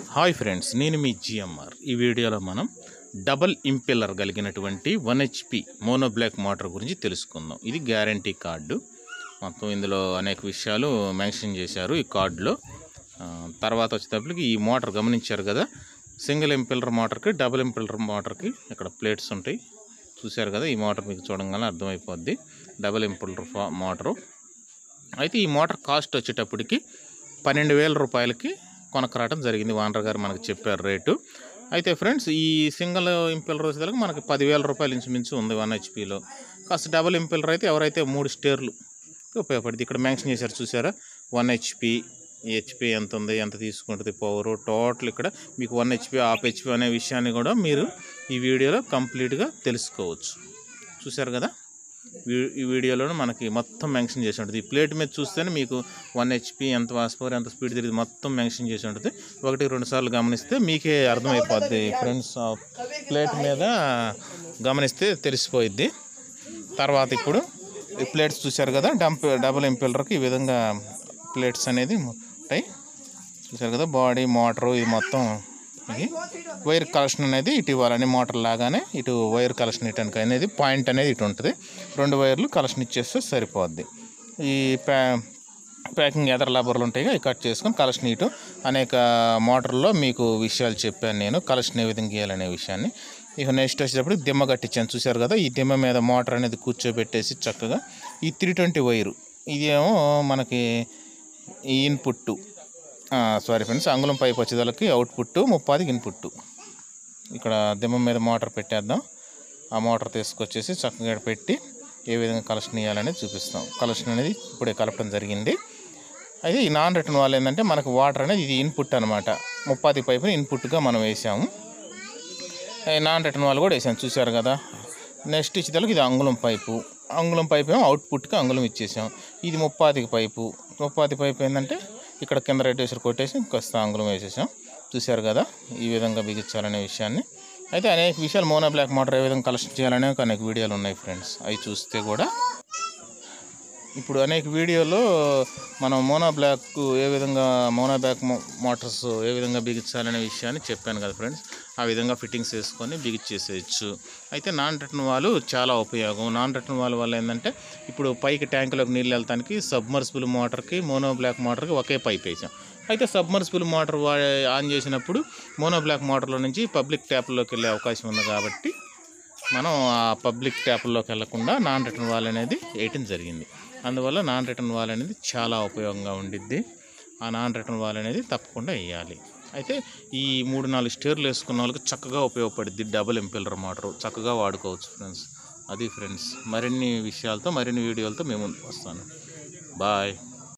hi friends నేను మీ GMR ఈ వీడియోలో మనం డబల్ ఇంపెల్లర్ కలిగినటువంటి one HP monoblock motor గురించి తెలుసుకుందాం ఇది గ్యారంటీ కార్డు మొత్తం ఇందులో అనేక విషయాలు మెన్షన్ చేశారు ఈ కార్డులో ఆ, తర్వాత వచ్చేటప్పటికి ఈ మోటార్ గమనించారు కదా సింగిల్ ఇంపెల్లర్ మోటార్కి డబుల్ ఇంపెల్లర్ మోటార్కి ఇక్కడ ప్లేట్స్ ఉంటాయి చూశారు కదా ఈ మోటార్ మీకు చూడంగానే అర్థమైపోద్ది డబుల్ ఇంపెల్లర్ ఫా- మోటారు అయితే ఈ మోటార్ కాస్ట్ వచ్చేటప్పటికి పన్నెండు వేల రూపాయలకి కొనకరావడం జరిగింది వానర్ గారు మనకు చెప్పారు రేటు అయితే ఫ్రెండ్స్ ఈ సింగిల్ ఇంపెల్లర్ వచ్చేసరికి మనకి పదివేల రూపాయలు ఇంచుమించు ఉంది వన్ హెచ్పిలో కాస్త డబుల్ ఇంపెల్లర్ అయితే ఎవరైతే మూడు స్టేర్లు ఉపయోగపడుతుంది ఇక్కడ మెన్షన్ చేశారు చూసారా వన్ హెచ్పి హెచ్పి ఎంత ఉంది ఎంత తీసుకుంటుంది పవర్ టోటల్ ఇక్కడ మీకు వన్ హెచ్పి హాఫ్ హెచ్పి అనే విషయాన్ని కూడా మీరు ఈ వీడియోలో కంప్లీట్గా తెలుసుకోవచ్చు చూశారు కదా వీ- ఈ వీడియోలో మనకి మొత్తం మెన్షన్ చేసి ఉంటుంది ఈ ప్లేట్ మీద చూస్తేనే మీకు వన్ హెచ్పి ఎంత వాస్పవర్ ఎంత స్పీడ్ తిరిగి మొత్తం మెన్షన్ చేసి ఉంటుంది ఒకటి రెండు సార్లు గమనిస్తే మీకే అర్థమైపోద్ది ఫ్రెండ్స్ ఆ ప్లేట్ మీద గమనిస్తే తెలిసిపోయిద్ది తర్వాత ఇప్పుడు ఈ ప్లేట్స్ చూశారు కదా డంప్ డబుల్ ఇంపెల్లర్కి ఈ విధంగా ప్లేట్స్ అనేది ఉంటాయి చూశారు కదా బాడీ మోటారు ఇది మొత్తం ఇది వైర్ కలెక్షన్ అనేది ఇటు ఇవ్వాలని మోటార్ లాగానే ఇటు వైర్ కలెక్షన్ ఇటానికి అనేది పాయింట్ అనేది ఇటు ఉంటుంది రెండు వైర్లు కలెక్షన్ ఇచ్చేస్తే సరిపోద్ది ఈ ప్యా ప్యాకింగ్ ఎదర్ లబర్లు ఉంటాయి కదా, ఇవి కట్ చేసుకొని కలెక్షన్ ఇటు అనేక మోటార్లో మీకు విషయాలు చెప్పాను నేను కలెక్షన్ ఏ విధంగా గీయాలనే విషయాన్ని ఇక నెక్స్ట్ వచ్చేటప్పుడు దిమ్మ కట్టించాను చూశారు కదా ఈ దిమ్మ మీద మోటార్ అనేది కూర్చోబెట్టేసి చక్కగా ఈ త్రీ ట్వంటీ వైరు ఇదేమో మనకి ఈ ఇన్పుట్ సారీ ఫ్రెండ్స్ అంగుళం పైప్ వచ్చేదానికి అవుట్పుట్ ముప్పాదికి ఇన్పుట్ ఇక్కడ దిమ్మ మీద మోటార్ పెట్టేద్దాం ఆ మోటార్ తీసుకొచ్చేసి చక్కగా ఈడ పెట్టి ఏ విధంగా కలెక్షన్ ఇవ్వాలనేది చూపిస్తాం కలెక్షన్ అనేది ఇప్పుడే కలపడం జరిగింది అయితే ఈ నాన్ రిటర్న్ వాళ్ళు ఏంటంటే మనకు వాటర్ అనేది ఇది ఇన్పుట్ అనమాట ముప్పాది పైపుని ఇన్పుట్గా మనం వేసాము ఈ నాన్ రిటర్న్ వాళ్ళు కూడా వేసాం చూశారు కదా నెక్స్ట్ ఇచ్చేదానికి ఇది అంగుళం పైపు అంగుళం పైపు ఏమో అవుట్పుట్కి అంగుళం ఇచ్చేసాం ఇది ముప్పాదికి పైపు ముప్పాది పైపు ఏంటంటే ఇక్కడ కింద రెడ్ వేసి కొట్టేసి కాస్త అంగుళం వేసేసాం చూశారు కదా ఈ విధంగా బిగించాలనే విషయాన్ని అయితే అనేక విషయాలు మోనో బ్లాక్ మోటార్ ఏ విధంగా కలెక్షన్ చేయాలనే ఒక అనేక వీడియోలు ఉన్నాయి ఫ్రెండ్స్ అవి చూస్తే కూడా ఇప్పుడు అనేక వీడియోలో మనం మోనో బ్లాక్ ఏ విధంగా మోనో బ్లాక్ మో- మోటార్స్ ఏ విధంగా బిగించాలనే విషయాన్ని చెప్పాను కదా ఫ్రెండ్స్ ఆ విధంగా ఫిట్టింగ్స్ వేసుకొని బిగించేసేయచ్చు అయితే నాన్ రిటర్న్ వాళ్ళు చాలా ఉపయోగం నాన్ రిటర్న్ వాళ్ళ వల్ల ఏంటంటే ఇప్పుడు పైకి ట్యాంకులోకి నీళ్ళు వెళ్తానికి సబ్మర్సిబుల్ మోటార్కి మోనో బ్లాక్ మోటార్కి ఒకే పైప్ వేసాం అయితే సబ్మర్సిబుల్ మోటార్ వా- ఆన్ చేసినప్పుడు మోనో బ్లాక్ మోటార్లో నుంచి పబ్లిక్ ట్యాప్లోకి వెళ్ళే అవకాశం ఉంది కాబట్టి మనం ఆ పబ్లిక్ ట్యాప్లోకి వెళ్లకుండా నాన్ రిటర్న్ వాల్ అనేది వేయటం జరిగింది అందువల్ల నాన్ రిటర్న్ వాల్ అనేది చాలా ఉపయోగంగా ఉండిద్ది ఆ నాన్ రిటర్న్ వాల్ అనేది తప్పకుండా వేయాలి అయితే ఈ మూడు నాలుగు స్టేర్లు వేసుకున్న వాళ్ళకి చక్కగా ఉపయోగపడుద్ది డబుల్ ఎంపిల్లర్ మోటార్ చక్కగా వాడుకోవచ్చు ఫ్రెండ్స్ అది ఫ్రెండ్స్ మరిన్ని విషయాలతో మరిన్ని వీడియోలతో మేము ముందుకు వస్తాను బాయ్